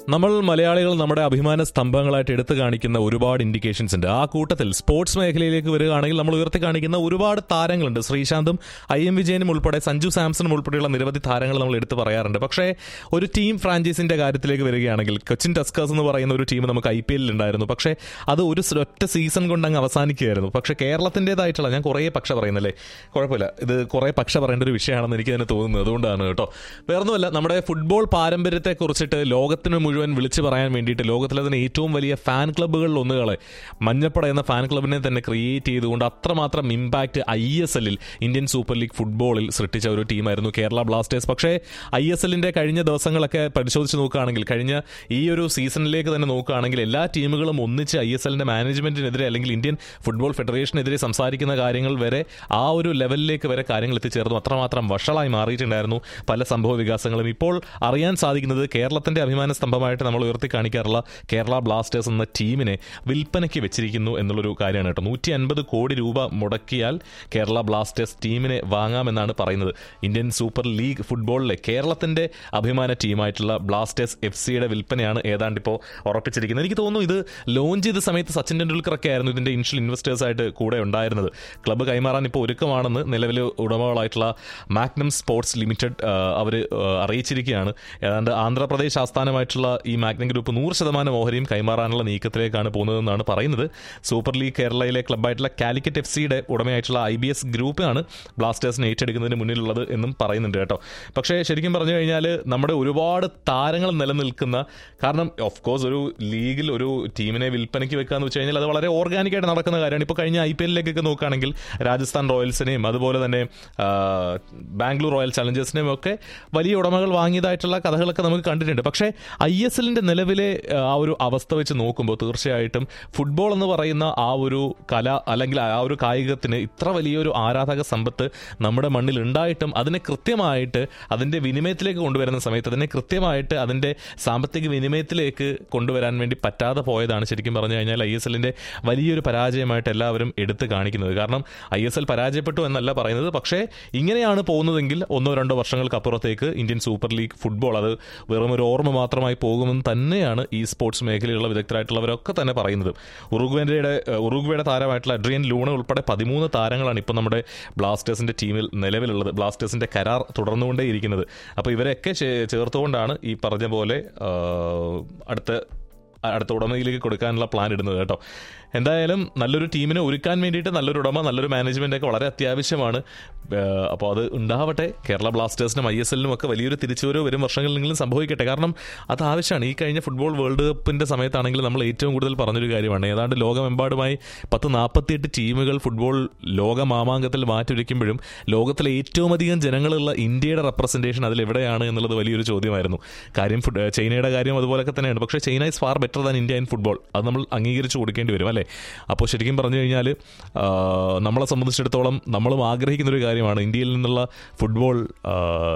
നമ്മൾ മലയാളികൾ നമ്മുടെ അഭിമാന സ്തംഭങ്ങളായിട്ട് എടുത്തു കാണിക്കുന്ന ഒരുപാട് ഇൻഡിക്കേഷൻസ് ഉണ്ട് ആ കൂട്ടത്തിൽ സ്പോർട്സ് മേഖലയിലേക്ക് വരികയാണെങ്കിൽ നമ്മൾ ഉയർത്തി കാണിക്കുന്ന ഒരുപാട് താരങ്ങളുണ്ട് ശ്രീശാന്തും ഐ എം വിജയനും ഉൾപ്പെടെ സഞ്ജു സാംസണും ഉൾപ്പെടെയുള്ള നിരവധി താരങ്ങൾ നമ്മൾ എടുത്തു പറയാറുണ്ട് പക്ഷേ ഒരു ടീം ഫ്രാഞ്ചൈസിന്റെ കാര്യത്തിലേക്ക് വരികയാണെങ്കിൽ കൊച്ചിൻ ടസ്കേഴ്സ് എന്ന് പറയുന്ന ഒരു ടീം നമുക്ക് ഐ പി എല്ലിൽ ഉണ്ടായിരുന്നു പക്ഷേ അത് ഒരു സ് ഒറ്റ സീസൺ കൊണ്ട് അങ്ങ് അവസാനിക്കുകയായിരുന്നു പക്ഷേ കേരളത്തിൻ്റെതായിട്ടുള്ള ഞാൻ കുറേ പക്ഷ പറയുന്നല്ലേ കുഴപ്പമില്ല ഇത് കുറേ പക്ഷ പറയേണ്ട ഒരു വിഷയമാണെന്ന് എനിക്ക് തന്നെ തോന്നുന്നത് അതുകൊണ്ടാണ് കേട്ടോ വേറൊന്നുമല്ല നമ്മുടെ ഫുട്ബോൾ പാരമ്പര്യത്തെ കുറിച്ചിട്ട് ലോകത്തിന് മുഴുവൻ വിളിച്ചു പറയാൻ വേണ്ടിയിട്ട് ലോകത്തിലെ തന്നെ ഏറ്റവും വലിയ ഫാൻ ക്ലബ്ബുകളിൽ ഒന്നുകളെ മഞ്ഞപ്പട എന്ന ഫാൻ ക്ലബിനെ തന്നെ ക്രിയേറ്റ് ചെയ്തുകൊണ്ട് അത്രമാത്രം ഇമ്പാക്റ്റ് ഐ എസ് എല്ലിൽ ഇന്ത്യൻ സൂപ്പർ ലീഗ് ഫുട്ബോളിൽ സൃഷ്ടിച്ച ഒരു ടീമായിരുന്നു കേരള ബ്ലാസ്റ്റേഴ്സ് പക്ഷേ ഐ എസ് എല്ലിന്റെ കഴിഞ്ഞ ദിവസങ്ങളൊക്കെ പരിശോധിച്ച് നോക്കുകയാണെങ്കിൽ കഴിഞ്ഞ ഈ ഒരു സീസണിലേക്ക് തന്നെ നോക്കുകയാണെങ്കിൽ എല്ലാ ടീമുകളും ഒന്നിച്ച് ഐ എസ് എല്ലിന്റെ മാനേജ്മെന്റിനെതിരെ അല്ലെങ്കിൽ ഇന്ത്യൻ ഫുട്ബോൾ ഫെഡറേഷനെതിരെ സംസാരിക്കുന്ന കാര്യങ്ങൾ വരെ ആ ഒരു ലെവലിലേക്ക് വരെ കാര്യങ്ങൾ എത്തിച്ചേർന്നു അത്രമാത്രം വഷളായി മാറിയിട്ടുണ്ടായിരുന്നു പല സംഭവ വികാസങ്ങളും ഇപ്പോൾ അറിയാൻ സാധിക്കുന്നത് കേരളത്തിന്റെ അഭിമാന സ്തംഭമായിട്ട് നമ്മൾ ഉയർത്തി കാണിക്കാറുള്ള കേരള ബ്ലാസ്റ്റേഴ്സ് എന്ന ടീമിനെ വിൽപ്പനയ്ക്ക് വെച്ചിരിക്കുന്നു എന്നുള്ളൊരു കാര്യമാണ് കേട്ടോ നൂറ്റി അൻപത് കോടി രൂപ മുടക്കിയാൽ കേരള ബ്ലാസ്റ്റേഴ്സ് ടീമിനെ വാങ്ങാമെന്നാണ് പറയുന്നത് ഇന്ത്യൻ സൂപ്പർ ലീഗ് ഫുട്ബോളിലെ കേരളത്തിന്റെ അഭിമാന ടീമായിട്ടുള്ള ബ്ലാസ്റ്റേഴ്സ് എഫ് സിയുടെ വിൽപ്പനയാണ് ഏതാണ്ട് ഇപ്പോൾ ഉറപ്പിച്ചിരിക്കുന്നത് എനിക്ക് തോന്നുന്നു ഇത് ലോഞ്ച് ചെയ്ത സമയത്ത് സച്ചിൻ ടെണ്ടുൽക്കർ ഒക്കെ ആയിരുന്നു ഇതിന്റെ ഇനിഷ്യൽ ഇൻവെസ്റ്റേഴ്സ് ആയിട്ട് കൂടെ ഉണ്ടായിരുന്നത് ക്ലബ്ബ് കൈമാറാൻ ഇപ്പോൾ ഒരുക്കമാണെന്ന് നിലവിലെ ഉടമകളായിട്ടുള്ള മാഗ്നം സ്പോർട്സ് ലിമിറ്റഡ് അവർ അറിയിച്ചിരിക്കുകയാണ് ഏതാണ്ട് ആന്ധ്രാപ്രദേശ് ആസ്ഥാനമായിട്ടുള്ള ഈ മാഗ്നം ഗ്രൂപ്പ് നൂറ് ശതമാനം ഓഹരിയും കൈമാറാനുള്ള നീക്കത്തിലേക്കാണ് പോകുന്നതെന്നാണ് പറയുന്നത് സൂപ്പർ ലീഗ് കേരളയിലെ ക്ലബ്ബായിട്ടുള്ള കാലിക്കറ്റ് എഫ് സിയുടെ ഉടമയായിട്ടുള്ള ഐ ബി എസ് ഗ്രൂപ്പാണ് ബ്ലാസ്റ്റേഴ്സിനെ ഏറ്റെടുക്കുന്നതിന് മുന്നിലുള്ളത് എന്നും പറയുന്നുണ്ട് കേട്ടോ പക്ഷേ ശരിക്കും പറഞ്ഞു കഴിഞ്ഞാൽ നമ്മുടെ ഒരുപാട് താരങ്ങൾ നിലനിൽക്കുന്ന കാരണം ഓഫ് കോഴ്സ് ഒരു ലീഗിൽ ഒരു ടീമിനെ വിൽപ്പനയ്ക്ക് വെക്കുക എന്ന് വെച്ച് കഴിഞ്ഞാൽ അത് വളരെ ഓർഗാനിക്കായിട്ട് നടക്കുന്ന കാര്യമാണ് ഇപ്പോൾ കഴിഞ്ഞ ഐ പി എല്ലിലേക്കൊക്കെ നോക്കുകയാണെങ്കിൽ രാജസ്ഥാൻ റോയൽസിനെയും അതുപോലെ തന്നെ ആ, ബാംഗ്ലൂർ റോയൽ ചലഞ്ചേഴ്സിനെയും ഒക്കെ വലിയ ഉടമകൾ വാങ്ങിയതായിട്ടുള്ള കഥകളൊക്കെ നമുക്ക് കണ്ടിട്ടുണ്ട് പക്ഷേ ഐ എസ് എല്ലിന്റെ നിലവിലെ ആ ഒരു അവസ്ഥ വെച്ച് നോക്കുമ്പോൾ തീർച്ചയായിട്ടും ഫുട്ബോൾ എന്ന് പറയുന്ന ആ ഒരു കല അല്ലെങ്കിൽ ആ ഒരു കായികത്തിന് ഇത്ര വലിയൊരു ആരാധക സമ്പത്ത് നമ്മുടെ മണ്ണിൽ ഉണ്ടായിട്ടും അതിനെ കൃത്യമായിട്ട് അതിന്റെ വിനിമയത്തിലേക്ക് കൊണ്ടുവരുന്ന സമയത്ത് അതിനെ കൃത്യമായിട്ട് അതിന്റെ സാമ്പത്തിക വിനിമയത്തിലേക്ക് കൊണ്ടുവരാൻ വേണ്ടി പറ്റാതെ പോയതാണ് ശരിക്കും പറഞ്ഞു കഴിഞ്ഞാൽ ഐ എസ് എല്ലിന്റെ വലിയൊരു പരാജയമായിട്ട് എല്ലാവരും എടുത്തു കാണിക്കുന്നത് കാരണം ഐ എസ് എൽ പരാജയപ്പെട്ടു എന്നല്ല പറയുന്നത് പക്ഷേ ഇങ്ങനെയാണ് പോകുന്നതെങ്കിൽ ഒന്നോ രണ്ടോ വർഷങ്ങൾക്കപ്പുറത്തേക്ക് ഇന്ത്യൻ സൂപ്പർ ലീഗ് ഫുട്ബോൾ അത് വെറും ഒരു ഓർമ്മ മാത്രമായി പോകുമെന്ന് തന്നെയാണ് ഈ സ്പോർട്സ് മേഖലയിലുള്ള വിദഗ്ധരായിട്ടുള്ളവരൊക്കെ തന്നെ പറയുന്നത് ഉറുഗ്വേന്റെ ഉറുഗ്വേയുടെ താരമായിട്ടുള്ള അഡ്രിയൻ ലൂണ ഉൾപ്പെടെ പതിമൂന്ന് താരങ്ങളാണ് ഇപ്പോൾ നമ്മുടെ ബ്ലാസ്റ്റേഴ്സിന്റെ ടീമിൽ നിലവിലുള്ളത് ബ്ലാസ്റ്റേഴ്സിന്റെ കരാർ തുടർന്നുകൊണ്ടേയിരിക്കുന്നത് അപ്പോൾ ഇവരെയൊക്കെ ചേ- ചേർത്തുകൊണ്ടാണ് ഈ പറഞ്ഞ പോലെ ആ, അടുത്ത അടുത്ത ഉടമയിലേക്ക് കൊടുക്കാനുള്ള പ്ലാൻ ഇടുന്നത് കേട്ടോ എന്തായാലും നല്ലൊരു ടീമിനെ ഒരുക്കാൻ വേണ്ടിയിട്ട് നല്ലൊരു ഉടമ നല്ലൊരു മാനേജ്മെന്റ് ഒക്കെ വളരെ അത്യാവശ്യമാണ് അപ്പോൾ അത് ഉണ്ടാവട്ടെ കേരള ബ്ലാസ്റ്റേഴ്സിനും ഐ എസ് എല്ലിനും ഒക്കെ വലിയൊരു തിരിച്ചുവരവ് വരും വർഷങ്ങളിലെങ്കിലും സംഭവിക്കട്ടെ കാരണം അത് ആവശ്യമാണ് ഈ കഴിഞ്ഞ ഫുട്ബോൾ വേൾഡ് കപ്പിന്റെ സമയത്താണെങ്കിൽ നമ്മൾ ഏറ്റവും കൂടുതൽ പറഞ്ഞൊരു കാര്യമാണ് ഏതാണ്ട് ലോകമെമ്പാടുമായി പത്ത് നാൽപ്പത്തിയെട്ട് ടീമുകൾ ഫുട്ബോൾ ലോക മാമാങ്കത്തിൽ മാറ്റൊരുക്കുമ്പോഴും ലോകത്തിലെ ഏറ്റവും അധികം ജനങ്ങളുള്ള ഇന്ത്യയുടെ റെപ്രസെന്റേഷൻ അതിൽ എവിടെയാണ് എന്നുള്ളത് വലിയൊരു ചോദ്യമായിരുന്നു കാര്യം ഫുഡ് ചൈനയുടെ കാര്യം അതുപോലൊക്കെ തന്നെയാണ് പക്ഷേ China is far better than India in football അത് നമ്മൾ അംഗീകരിച്ച് കൊടുക്കേണ്ടി വരും അല്ലേ അപ്പോൾ ശരിക്കും പറഞ്ഞു കഴിഞ്ഞാൽ ആ, നമ്മളെ സംബന്ധിച്ചിടത്തോളം നമ്മളും ആഗ്രഹിക്കുന്ന ഒരു കാര്യമാണ് ഇന്ത്യയിൽ നിന്നുള്ള ഫുട്ബോൾ ആ,